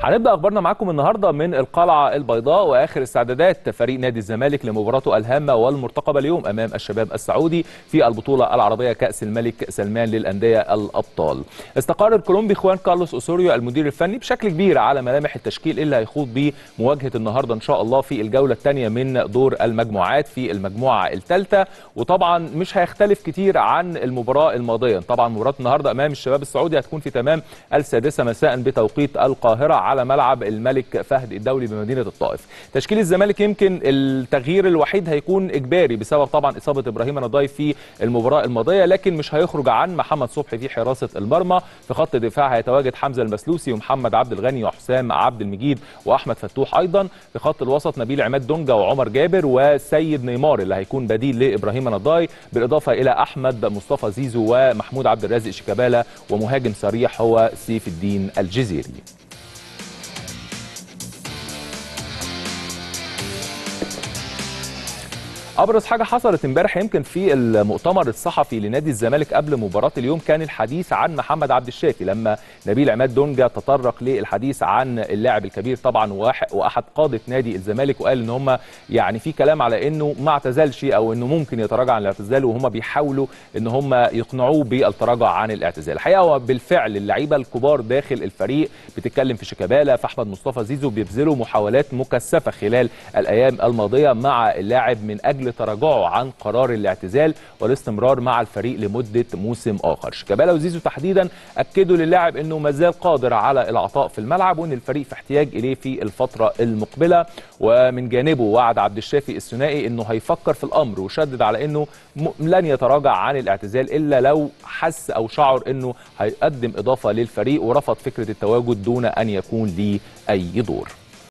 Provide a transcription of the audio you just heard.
هنبدا اخبارنا معاكم النهارده من القلعه البيضاء واخر استعدادات فريق نادي الزمالك لمباراته الهامه والمرتقبه اليوم امام الشباب السعودي في البطوله العربيه كاس الملك سلمان للانديه الابطال. استقر الكولومبي خوان كارلوس اوسوريو المدير الفني بشكل كبير على ملامح التشكيل اللي هيخوض بيه مواجهه النهارده ان شاء الله في الجوله الثانيه من دور المجموعات في المجموعه الثالثه وطبعا مش هيختلف كتير عن المباراه الماضيه، طبعا مباراه النهارده امام الشباب السعودي هتكون في تمام السادسه مساء بتوقيت القاهره على ملعب الملك فهد الدولي بمدينه الطائف. تشكيل الزمالك يمكن التغيير الوحيد هيكون اجباري بسبب طبعا اصابه ابراهيم نضاي في المباراه الماضيه لكن مش هيخرج عن محمد صبحي في حراسه المرمى، في خط الدفاع هيتواجد حمزه المسلوسي ومحمد عبد الغني وحسام عبد المجيد واحمد فتوح ايضا، في خط الوسط نبيل عماد دونجا وعمر جابر وسيد نيمار اللي هيكون بديل لابراهيم نضاي بالاضافه الى احمد مصطفى زيزو ومحمود عبد الرازق شيكابالا ومهاجم صريح هو سيف الدين الجزيري. ابرز حاجه حصلت امبارح يمكن في المؤتمر الصحفي لنادي الزمالك قبل مباراه اليوم كان الحديث عن محمد عبد الشافي لما نبيل عماد دونجا تطرق للحديث عن اللاعب الكبير طبعا واحد قاده نادي الزمالك وقال ان هم يعني في كلام على انه ما اعتزلش او انه ممكن يتراجع عن الاعتزال وهم بيحاولوا ان هم يقنعوه بالتراجع عن الاعتزال الحقيقه هو بالفعل اللعيبه الكبار داخل الفريق بتتكلم في شيكابالا في احمد مصطفى زيزو بيبذلوا محاولات مكثفه خلال الايام الماضيه مع اللاعب من اجل تراجعه عن قرار الاعتزال والاستمرار مع الفريق لمده موسم اخر. شيكابالا وزيزو تحديدا اكدوا للاعب انه ما زال قادر على العطاء في الملعب وان الفريق في احتياج اليه في الفتره المقبله ومن جانبه وعد عبد الشافي الثنائي انه هيفكر في الامر وشدد على انه لن يتراجع عن الاعتزال الا لو حس او شعر انه هيقدم اضافه للفريق ورفض فكره التواجد دون ان يكون ليه اي دور.